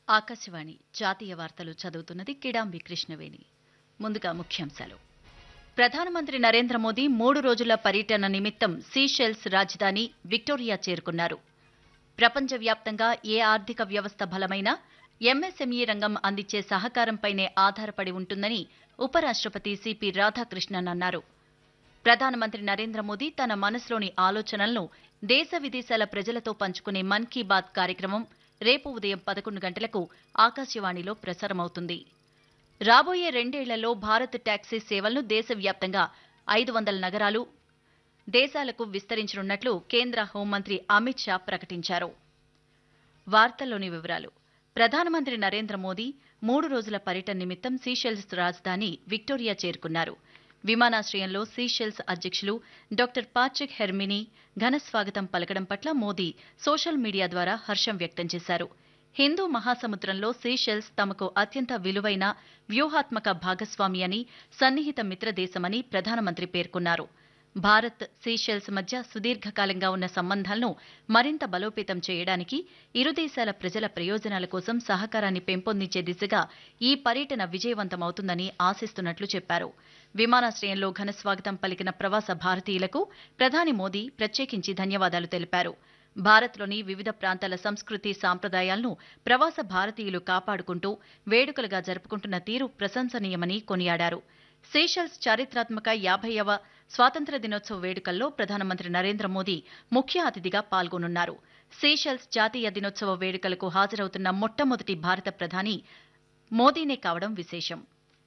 ఆకాశవాణి జాతీయ వార్తలు చదువుతున్నది కిడాంబి కృష్ణవేణి ముందుగా ముఖ్యాంశాలు ప్రధానమంత్రి నరేంద్ర మోదీ మూడు రోజుల పర్యటన నిమిత్తం సీషెల్స్ రాజధాని విక్టోరియా చేరుకున్నారు ప్రపంచవ్యాప్తంగా ఏ ఆర్థిక వ్యవస్థ బలమైనా ఎంఎస్ఎంఈ రంగం అందించే సహకారంపైనే ఆధారపడి ఉంటుందని ఉపరాష్ట్రపతి సిపి రాధాకృష్ణన్ అన్నారు ప్రధానమంత్రి నరేంద్ర మోదీ తన మనసులోని ఆలోచనలను దేశ విదేశాల ప్రజలతో పంచుకునే మన్ కీ బాత్ కార్యక్రమం రేపు ఉదయం పదకొండు గంటలకు ఆకాశవాణిలో ప్రసారమవుతుంది రాబోయే రెండేళ్లలో భారత్ టాక్సీ సేవలను దేశవ్యాప్తంగా ఐదు వందల నగరాలు దేశాలకు విస్తరించనున్నట్లు కేంద్ర హోంమంత్రి అమిత్ షా ప్రకటించారు వార్తల్లోని వివరాలు ప్రధానమంత్రి నరేంద్ర మోదీ మూడు రోజుల పర్యటన నిమిత్తం సీషెల్స్ రాజధాని విక్టోరియా చేరుకున్నారు విమానాశ్రయంలో సీషెల్స్ అధ్యక్షులు డాక్టర్ పాట్రిక్ హెర్మినీ ఘన స్వాగతం పలకడం పట్ల మోదీ సోషల్ మీడియా ద్వారా హర్షం వ్యక్తం చేశారు హిందూ మహాసముద్రంలో సీషెల్స్ తమకు అత్యంత విలువైన వ్యూహాత్మక భాగస్వామి అని సన్నిహిత మిత్రదేశమని ప్రధానమంత్రి పేర్కొన్నారు భారత్ సీషెల్స్ మధ్య సుదీర్ఘకాలంగా ఉన్న సంబంధాలను మరింత బలోపేతం చేయడానికి ఇరు దేశాల ప్రజల ప్రయోజనాల కోసం సహకారాన్ని పెంపొందించే దిశగా ఈ పర్యటన విజయవంతమవుతుందని ఆశిస్తున్నట్లు చెప్పారు విమానాశ్రయంలో ఘన స్వాగతం పలికిన ప్రవాస భారతీయులకు ప్రధాని మోదీ ప్రత్యేకించి ధన్యవాదాలు తెలిపారు భారత్లోని వివిధ ప్రాంతాల సంస్కృతి సాంప్రదాయాలను ప్రవాస భారతీయులు కాపాడుకుంటూ వేడుకలుగా జరుపుకుంటున్న తీరు ప్రశంసనీయమని కొనియాడారు సేషల్స్ చారిత్రాత్మక యాభైవ స్వాతంత్ర దినోత్సవ వేడుకల్లో ప్రధానమంత్రి నరేంద్ర మోదీ ముఖ్య అతిథిగా పాల్గొనున్నారు సేషల్స్ జాతీయ దినోత్సవ వేడుకలకు హాజరవుతున్న మొట్టమొదటి భారత ప్రధాని మోదీనే కావడం విశేషం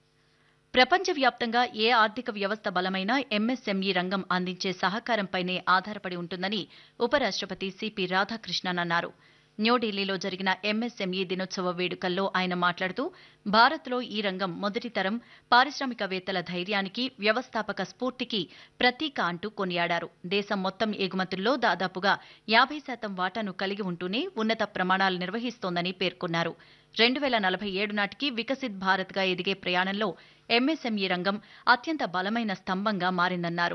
ప్రపంచవ్యాప్తంగా ఏ ఆర్థిక వ్యవస్థ బలమైనా ఎంఎస్ఎంఈ రంగం అందించే సహకారంపైనే ఆధారపడి ఉంటుందని ఉపరాష్ట్రపతి సిపి రాధాకృష్ణన్ అన్నారు న్యూఢిల్లీలో జరిగిన ఎంఎస్ఎంఈ దినోత్సవ వేడుకల్లో ఆయన మాట్లాడుతూ భారత్లో ఈ రంగం మొదటి తరం పారిశ్రామికవేత్తల ధైర్యానికి వ్యవస్థాపక స్ఫూర్తికి ప్రతీక అంటూ కొనియాడారు దేశం మొత్తం ఎగుమతుల్లో దాదాపుగా యాభై శాతం వాటాను కలిగి ఉంటూనే ఉన్నత ప్రమాణాలు నిర్వహిస్తోందని పేర్కొన్నారు రెండు వేల నలభై ఏడు నాటికి వికసిత్ భారత్గా ఎదిగే ప్రయాణంలో ఎంఎస్ఎంఈ రంగం అత్యంత బలమైన స్తంభంగా మారిందన్నారు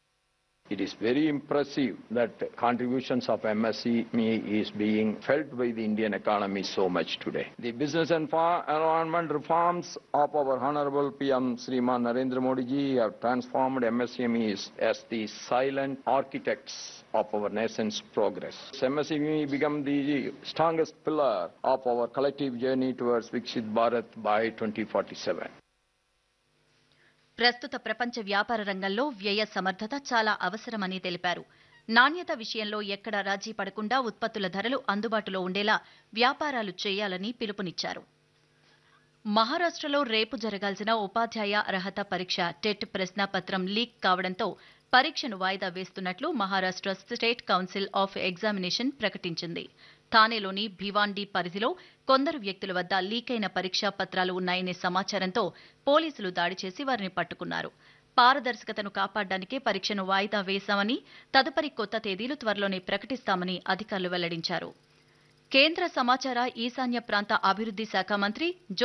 It is very impressive that contributions of MSCME is being felt by the Indian economy so much today. The business and fa- environment reforms of our Honorable PM Sriman Narendra Modi ji have transformed MSCMEs as the silent architects of our nation's progress. MSCME become the strongest pillar of our collective journey towards Viksit Bharat by 2047. ప్రస్తుత ప్రపంచ వ్యాపార రంగంలో వ్యయ సమర్థత చాలా అవసరమని తెలిపారు నాణ్యత విషయంలో ఎక్కడా రాజీ పడకుండా ఉత్పత్తుల ధరలు అందుబాటులో ఉండేలా వ్యాపారాలు చేయాలని పిలుపునిచ్చారు మహారాష్ట్రలో రేపు జరగాల్సిన ఉపాధ్యాయ అర్హత పరీక్ష టెట్ ప్రశ్నాపత్రం లీక్ కావడంతో పరీక్షను వాయిదా వేస్తున్నట్లు Maharashtra state council of examination ప్రకటించింది థానేలోని భివాండి పరిధిలో కొందరు వ్యక్తుల వద్ద లీకైన పరీక్షా పత్రాలు ఉన్నాయనే సమాచారంతో పోలీసులు దాడి చేసి వారిని పట్టుకున్నారు పారదర్శకతను కాపాడడానికే పరీక్షను వాయిదా వేశామని తదుపరి కొత్త తేదీలు త్వరలోనే ప్రకటిస్తామని అధికారులు వెల్లడించారు కేంద్ర సమాచార ఈశాన్య ప్రాంత అభివృద్ది శాఖ మంత్రి